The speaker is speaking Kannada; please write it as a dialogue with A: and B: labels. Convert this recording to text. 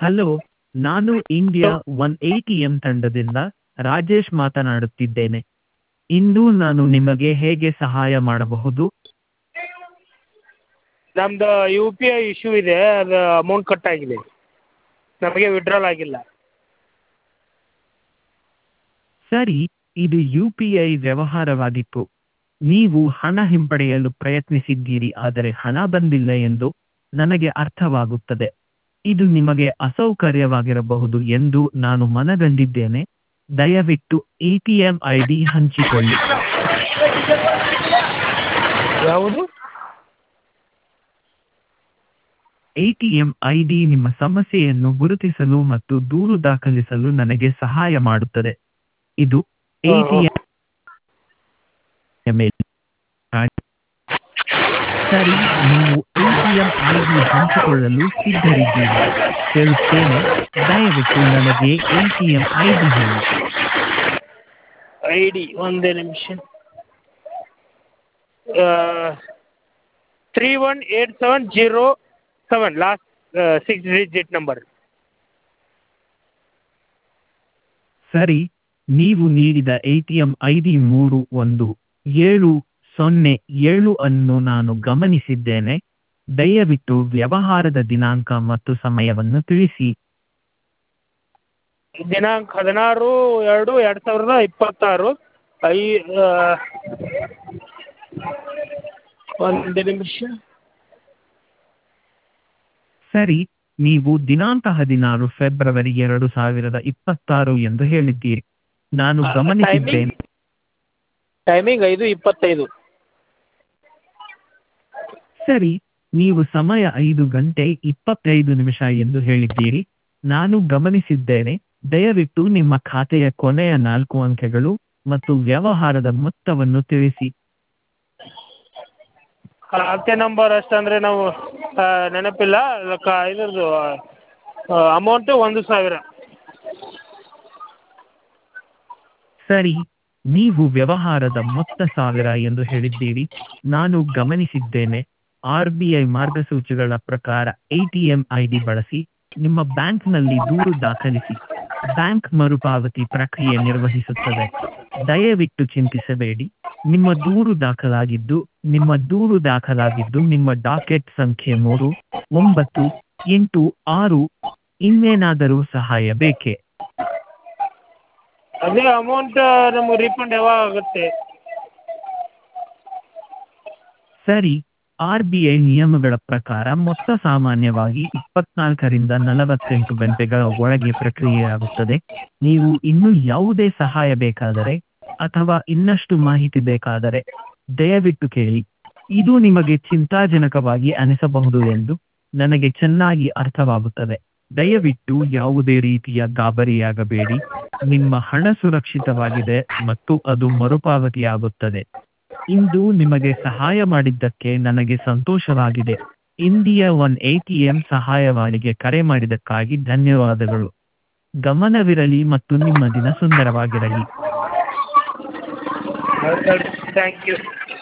A: ಹಲೋ ನಾನು India one A T M ತಂಡದಿಂದ ರಾಜೇಶ್ ಮಾತನಾಡುತ್ತಿದ್ದೇನೆ ಇಂದು ನಾನು ನಿಮಗೆ ಹೇಗೆ ಸಹಾಯ ಮಾಡಬಹುದು
B: ನಮ್ಮದು ಯು ಪಿ ಐ ಇಶ್ಯೂ ಇದೆ ಅದು ಅಮೌಂಟ್ ಕಟ್ ಆಗಿದೆ ನಮಗೆ ವಿಡ್ರಾಲ್ ಆಗಿಲ್ಲ
A: ಸರಿ ಇದು ಯು ಪಿ ಐ ವ್ಯವಹಾರವಾಗಿತ್ತು ನೀವು ಹಣ ಹಿಂಪಡೆಯಲು ಪ್ರಯತ್ನಿಸಿದ್ದೀರಿ ಆದರೆ ಹಣ ಬಂದಿಲ್ಲ ಎಂದು ನನಗೆ ಅರ್ಥವಾಗುತ್ತದೆ ಇದು ನಿಮಗೆ ಅಸೌಕರ್ಯವಾಗಿರಬಹುದು ಎಂದು ನಾನು ಮನಗಂಡಿದ್ದೇನೆ ದಯವಿಟ್ಟು A T M I D ಹಂಚಿಕೊಳ್ಳಿ
B: ಯಾವುದು
A: A T M I D ನಿಮ್ಮ ಸಮಸ್ಯೆಯನ್ನು ಗುರುತಿಸಲು ಮತ್ತು ದೂರು ದಾಖಲಿಸಲು ನನಗೆ ಸಹಾಯ ಮಾಡುತ್ತದೆ ಇದು ಎ ಟಿ ಎಂ ಸರಿ ನೀವು A T M I D ಹಂಚಿಕೊಳ್ಳಲು ಸಿದ್ಧರಿದ್ದೀರಿ ಹೇಳುತ್ತೇನೆ ದಯವಿಟ್ಟು ನನಗೆ A T M I D ಹೇಳಿ
B: ಐ ಡಿ ಒಂದೇ ನಿಮಿಷ three one eight seven zero seven last six digit number
A: ಸರಿ ನೀವು ನೀಡಿದ A T M I D ಮೂರು ಒಂದು ಏಳು ಸೊನ್ನೆ ಏಳು ಅನ್ನು ನಾನು ಗಮನಿಸಿದ್ದೇನೆ ದಯವಿಟ್ಟು ವ್ಯವಹಾರದ ದಿನಾಂಕ ಮತ್ತು ಸಮಯವನ್ನು ತಿಳಿಸಿ
B: ದಿನಾಂಕ ಹದಿನಾರು ಎರಡು ಎರಡು ಸಾವಿರದ ಇಪ್ಪತ್ತಾರು ಐ ಒಂದು ನಿಮಿಷ
A: ಸರಿ ನೀವು ದಿನಾಂಕ ಹದಿನಾರು ಫೆಬ್ರವರಿ ಎರಡು ಸಾವಿರದ ಇಪ್ಪತ್ತಾರು ಎಂದು ಹೇಳಿದ್ದೀರಿ ನಾನು ಗಮನಿಸಿದ್ದೇನೆ
B: ಟೈಮಿಂಗ್ ಐದು ಇಪ್ಪತ್ತೈದು
A: ಸರಿ ನೀವು ಸಮಯ ಐದು ಗಂಟೆ ಇಪ್ಪತ್ತೈದು ನಿಮಿಷ ಎಂದು ಹೇಳಿದ್ದೀರಿ ನಾನು ಗಮನಿಸಿದ್ದೇನೆ ದಯವಿಟ್ಟು ನಿಮ್ಮ ಖಾತೆಯ ಕೊನೆಯ ನಾಲ್ಕು ಅಂಕೆಗಳು ಮತ್ತು ವ್ಯವಹಾರದ ಮೊತ್ತವನ್ನು ತಿಳಿಸಿ
B: ಖಾತೆ ನಂಬರ್ ಅಷ್ಟಂದರೆ ನಾವು ಆ, ನೆನಪಿಲ್ಲ ಕ ಇದ್ರದ್ದು ಅಮೌಂಟು ಒಂದು ಸಾವಿರ
A: ಸರಿ ನೀವು ವ್ಯವಹಾರದ ಮೊತ್ತ ಸಾವಿರ ಎಂದು ಹೇಳಿದ್ದೀರಿ ನಾನು ಗಮನಿಸಿದ್ದೇನೆ ಆರ್ ಬಿ ಐ ಮಾರ್ಗಸೂಚಿಗಳ ಪ್ರಕಾರ A T M I D ಬಳಸಿ ನಿಮ್ಮ ಬ್ಯಾಂಕ್ನಲ್ಲಿ ದೂರು ದಾಖಲಿಸಿ ಬ್ಯಾಂಕ್ ಮರುಪಾವತಿ ಪ್ರಕ್ರಿಯೆ ನಿರ್ವಹಿಸುತ್ತದೆ ದಯವಿಟ್ಟು ಚಿಂತಿಸಬೇಡಿ ನಿಮ್ಮ ದೂರು ದಾಖಲಾಗಿದ್ದು ನಿಮ್ಮ ದೂರು ದಾಖಲಾಗಿದ್ದು ನಿಮ್ಮ ಡಾಕೆಟ್ ಸಂಖ್ಯೆ ಮೂರು ಒಂಬತ್ತು ಎಂಟು ಆರು ಇನ್ನೇನಾದರೂ ಸಹಾಯ ಬೇಕೇ
B: ಅದೇ ಅಮೌಂಟ್ ನಮಗೆ ರೀಫಂಡ್ ಯಾವಾಗ ಆಗುತ್ತೆ
A: ಸರಿ ಆರ್ ಬಿ ಐ ನಿಯಮಗಳ ಪ್ರಕಾರ ಮೊತ್ತ ಸಾಮಾನ್ಯವಾಗಿ ಇಪ್ಪತ್ನಾಲ್ಕರಿಂದ ನಲವತ್ತೆಂಟು ಗಂಟೆಗಳ ಒಳಗೆ ಪ್ರಕ್ರಿಯೆಯಾಗುತ್ತದೆ ನೀವು ಇನ್ನೂ ಯಾವುದೇ ಸಹಾಯ ಬೇಕಾದರೆ ಅಥವಾ ಇನ್ನಷ್ಟು ಮಾಹಿತಿ ಬೇಕಾದರೆ ದಯವಿಟ್ಟು ಕೇಳಿ ಇದು ನಿಮಗೆ ಚಿಂತಾಜನಕವಾಗಿ ಅನಿಸಬಹುದು ಎಂದು ನನಗೆ ಚೆನ್ನಾಗಿ ಅರ್ಥವಾಗುತ್ತದೆ ದಯವಿಟ್ಟು ಯಾವುದೇ ರೀತಿಯ ಗಾಬರಿಯಾಗಬೇಡಿ ನಿಮ್ಮ ಹಣ ಸುರಕ್ಷಿತವಾಗಿದೆ ಮತ್ತು ಅದು ಮರುಪಾವತಿಯಾಗುತ್ತದೆ ಇಂದು ನಿಮಗೆ ಸಹಾಯ ಮಾಡಿದ್ದಕ್ಕೆ ನನಗೆ ಸಂತೋಷವಾಗಿದೆ India one A T M ಸಹಾಯವಾಣಿಗೆ ಕರೆ ಮಾಡಿದ್ದಕ್ಕಾಗಿ ಧನ್ಯವಾದಗಳು ಗಮನವಿರಲಿ ಮತ್ತು ನಿಮ್ಮ ದಿನ ಸುಂದರವಾಗಿರಲಿ
B: ಥ್ಯಾಂಕ್ ಯು